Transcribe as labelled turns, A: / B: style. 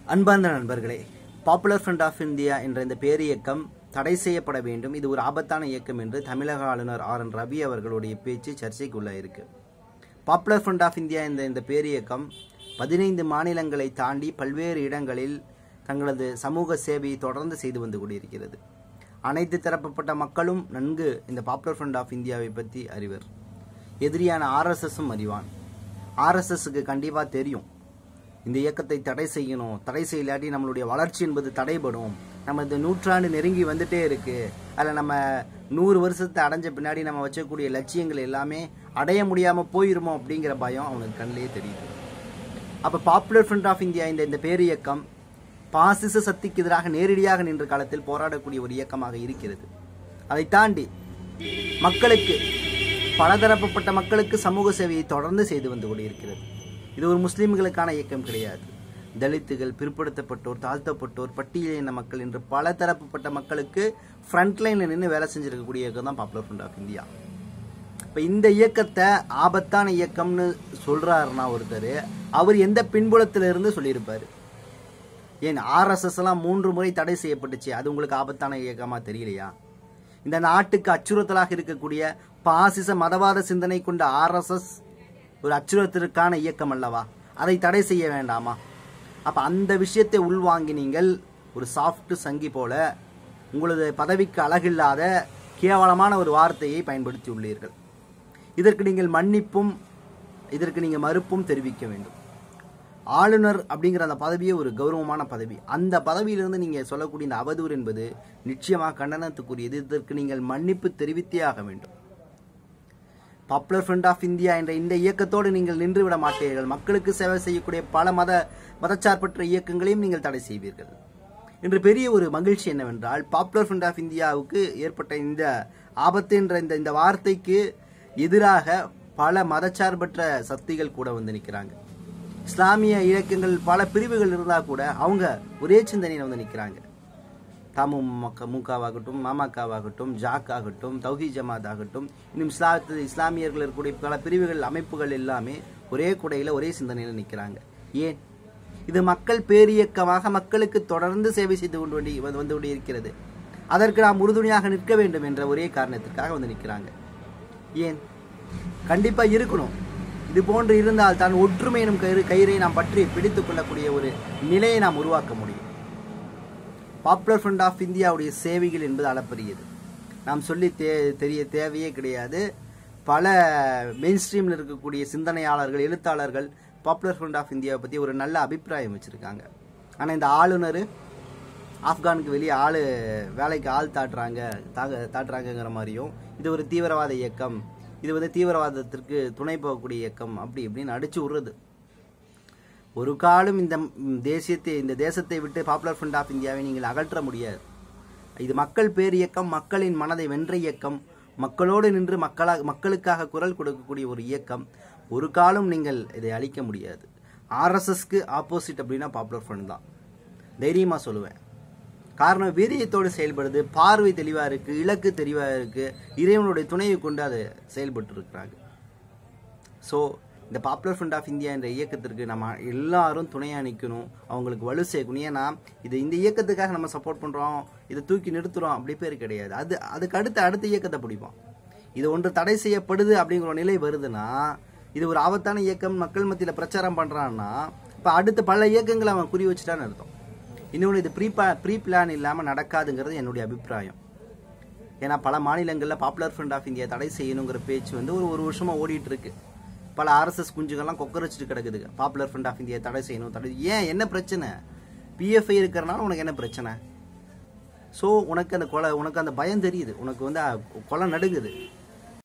A: அன்பார்ந்த நண்பர்களே popular front of India என்ற இந்த பேரியக்கம் தடை செய்யப்பட வேண்டும் இது ஒரு ஆபத்தான இயக்கம் என்று தமிழக ஆளுநர் ஆர் என் ரவி அவர்களுடைய பேச்சு சர்ச்சைக்குள்ளாயிருக்கு பாப்புலர் ஃப்ரண்ட் ஆஃப் இந்தியா என்ற இந்த பேரியக்கம் பதினைந்து மாநிலங்களை தாண்டி பல்வேறு இடங்களில் தங்களது சமூக சேவையை தொடர்ந்து செய்து வந்து கொண்டிருக்கிறது அனைத்து தரப்பட்ட மக்களும் நன்கு இந்த பாப்புலர் ஃப்ரண்ட் ஆஃப் இந்தியாவை பற்றி அறிவர் எதிரியான ஆர்எஸ்எஸும் அறிவான் ஆர்எஸ்எஸ்க்கு கண்டிப்பாக தெரியும் இந்த இயக்கத்தை தடை செய்யணும் தடை செய்யலாட்டி நம்மளுடைய வளர்ச்சி என்பது தடைபடும் நம்ம இந்த நூற்றாண்டு நெருங்கி வந்துட்டே இருக்கு அதில் நம்ம நூறு வருஷத்தை அடைஞ்ச பின்னாடி நம்ம வச்சக்கூடிய லட்சியங்கள் எல்லாமே அடைய முடியாமல் போயிருமோ அப்படிங்கிற பயம் அவனுக்கு கண்ணிலே தெரியுது அப்போ பாப்புலர் ஃப்ரண்ட் ஆஃப் இந்தியா இந்த இந்த பேரியக்கம் பாசிச சக்திக்கு எதிராக நேரடியாக நின்ற காலத்தில் போராடக்கூடிய ஒரு இயக்கமாக இருக்கிறது அதை தாண்டி மக்களுக்கு பலதரப்பட்ட மக்களுக்கு சமூக சேவையை தொடர்ந்து செய்து வந்து கொண்டிருக்கிறது இது ஒரு முஸ்லிம்களுக்கான இயக்கம் கிடையாது தலித்துகள் பிற்படுத்தப்பட்டோர் தாழ்த்தப்பட்டோர் பட்டியலின மக்கள் என்று பல தரப்பட்ட மக்களுக்கு ஃப்ரண்ட் லைனில் நின்று வேலை செஞ்சிருக்கக்கூடிய இயக்கம் தான் பாப்புலர் ஃப்ரண்ட் ஆஃப் இந்தியா இப்போ இந்த இயக்கத்தை ஆபத்தான இயக்கம்னு சொல்றாருன்னா ஒருத்தர் அவர் எந்த பின்புலத்துல இருந்து சொல்லியிருப்பாரு ஏன் ஆர்எஸ்எஸ் எல்லாம் மூன்று முறை தடை செய்யப்பட்டுச்சு அது உங்களுக்கு ஆபத்தான இயக்கமா தெரியலையா இந்த நாட்டுக்கு அச்சுறுத்தலாக இருக்கக்கூடிய பாசிச மதவாத சிந்தனை கொண்ட ஆர்எஸ்எஸ் ஒரு அச்சுறுத்தலுக்கான இயக்கம் அல்லவா அதை தடை செய்ய வேண்டாமா அப்ப அந்த விஷயத்தை உள்வாங்கி நீங்கள் ஒரு சாஃப்ட் சங்கி போல உங்களது பதவிக்கு அழகில்லாத கேவலமான ஒரு வார்த்தையை பயன்படுத்தி உள்ளீர்கள் இதற்கு நீங்கள் மன்னிப்பும் இதற்கு நீங்கள் மறுப்பும் தெரிவிக்க வேண்டும் ஆளுநர் அப்படிங்கிற அந்த பதவியே ஒரு கௌரவமான பதவி அந்த பதவியிலிருந்து நீங்கள் சொல்லக்கூடிய இந்த அவதூறு என்பது நிச்சயமாக கண்டனத்துக்குரியது இதற்கு நீங்கள் மன்னிப்பு தெரிவித்தே ஆக வேண்டும் பாப்புலர் ஃப்ரண்ட் ஆஃப் இந்தியா என்ற இந்த இயக்கத்தோடு நீங்கள் நின்று விட மாட்டீர்கள் மக்களுக்கு சேவை செய்யக்கூடிய பல மத மதச்சார்பற்ற இயக்கங்களையும் நீங்கள் தடை செய்வீர்கள் இன்று பெரிய ஒரு மகிழ்ச்சி என்னவென்றால் பாப்புலர் ஃப்ரண்ட் ஆஃப் இந்தியாவுக்கு ஏற்பட்ட இந்த ஆபத்து என்ற இந்த இந்த வார்த்தைக்கு எதிராக பல மதச்சார்பற்ற சக்திகள் கூட வந்து நிற்கிறாங்க இஸ்லாமிய இயக்கங்கள் பல பிரிவுகள் இருந்தால் கூட அவங்க ஒரே சிந்தனையில் வந்து நிற்கிறாங்க தமு முகாவாகட்டும் மாமக்காவாகட்டும் ஜாக் ஆகட்டும் தௌஹி ஜமாத் ஆகட்டும் இன்னும் இஸ்லாத்து இஸ்லாமியர்கள் இருக்கக்கூடிய பல பிரிவுகள் அமைப்புகள் எல்லாமே ஒரே குடையில் ஒரே சிந்தனையில் நிற்கிறாங்க ஏன் இது மக்கள் பேரியக்கமாக மக்களுக்கு தொடர்ந்து சேவை செய்து கொண்டு வந்து வந்து கொண்டு இருக்கிறது அதற்கு நாம் உறுதுணையாக நிற்க வேண்டும் என்ற ஒரே காரணத்திற்காக வந்து நிற்கிறாங்க ஏன் கண்டிப்பா இருக்கணும் இது போன்று இருந்தால் தான் ஒற்றுமை எனும் கயிறு கயிறை நாம் பற்றி பிடித்துக் கொள்ளக்கூடிய ஒரு நிலையை நாம் உருவாக்க முடியும் பாப்புலர் ஃப்ரண்ட் ஆஃப் இந்தியாவுடைய சேவைகள் என்பது அளப்பரியது நாம் சொல்லி தே தெரிய தேவையே கிடையாது பல மெயின் ஸ்ட்ரீமில் இருக்கக்கூடிய சிந்தனையாளர்கள் எழுத்தாளர்கள் பாப்புலர் ஃப்ரண்ட் ஆஃப் இந்தியாவை பற்றி ஒரு நல்ல அபிப்பிராயம் வச்சுருக்காங்க ஆனால் இந்த ஆளுநர் ஆப்கானுக்கு வெளியே ஆள் வேலைக்கு ஆள் தாட்டுறாங்க தாக தாட்டுறாங்கங்கிற மாதிரியும் இது ஒரு தீவிரவாத இயக்கம் இது வந்து தீவிரவாதத்திற்கு துணை போகக்கூடிய இயக்கம் அப்படி இப்படின்னு அடிச்சு விடுறது ஒரு காலம் இந்த தேசியத்தை இந்த தேசத்தை விட்டு பாப்புலர் ஃப்ரண்ட் ஆஃப் இந்தியாவை நீங்கள் அகற்ற முடியாது இது மக்கள் பேர் இயக்கம் மக்களின் மனதை வென்ற இயக்கம் மக்களோடு நின்று மக்களாக மக்களுக்காக குரல் கொடுக்கக்கூடிய ஒரு இயக்கம் ஒரு காலம் நீங்கள் இதை அழிக்க முடியாது ஆர்எஸ்எஸ்க்கு ஆப்போசிட் அப்படின்னா பாப்புலர் ஃப்ரண்ட் தான் தைரியமாக சொல்லுவேன் காரணம் வீரியத்தோடு செயல்படுது பார்வை தெளிவாக இருக்கு இலக்கு தெளிவாக இருக்கு இறைவனுடைய துணையை கொண்டு அதை செயல்பட்டு இருக்கிறாங்க ஸோ இந்த பாப்புலர் ஃப்ரண்ட் ஆஃப் இந்தியா என்ற இயக்கத்திற்கு நம்ம எல்லாரும் துணையாக நிற்கணும் அவங்களுக்கு வலு சேர்க்கணும் ஏன்னா இது இந்த இயக்கத்துக்காக நம்ம சப்போர்ட் பண்ணுறோம் இதை தூக்கி நிறுத்துறோம் அப்படி பேர் கிடையாது அது அதுக்கு அடுத்த அடுத்த இயக்கத்தை பிடிப்போம் இது ஒன்று தடை செய்யப்படுது அப்படிங்கிற ஒரு நிலை வருதுன்னா இது ஒரு ஆபத்தான இயக்கம் மக்கள் மத்தியில் பிரச்சாரம் பண்ணுறான்னா இப்போ அடுத்த பல இயக்கங்களை அவன் குறி வச்சுட்டான்னு அர்த்தம் இன்னொன்று இது ப்ரீ ப்ரீ பிளான் இல்லாமல் நடக்காதுங்கிறது என்னுடைய அபிப்பிராயம் ஏன்னா பல மாநிலங்களில் பாப்புலர் ஃப்ரண்ட் ஆஃப் இந்தியா தடை செய்யணுங்கிற பேச்சு வந்து ஒரு ஒரு வருஷமாக ஓடிட்டு இருக்கு பல ஆர்எஸ்எஸ் குஞ்சுகள்லாம் கொக்கரிச்சிட்டு கிடக்குது பாப்புலர் ஃப்ரண்ட் ஆஃப் இந்தியா தடை செய்யணும் தடை ஏன் என்ன பிரச்சனை பிஎஃப்ஐ இருக்கிறனால உனக்கு என்ன பிரச்சனை ஸோ உனக்கு அந்த கொலை உனக்கு அந்த பயம் தெரியுது உனக்கு வந்து கொலை நடுங்குது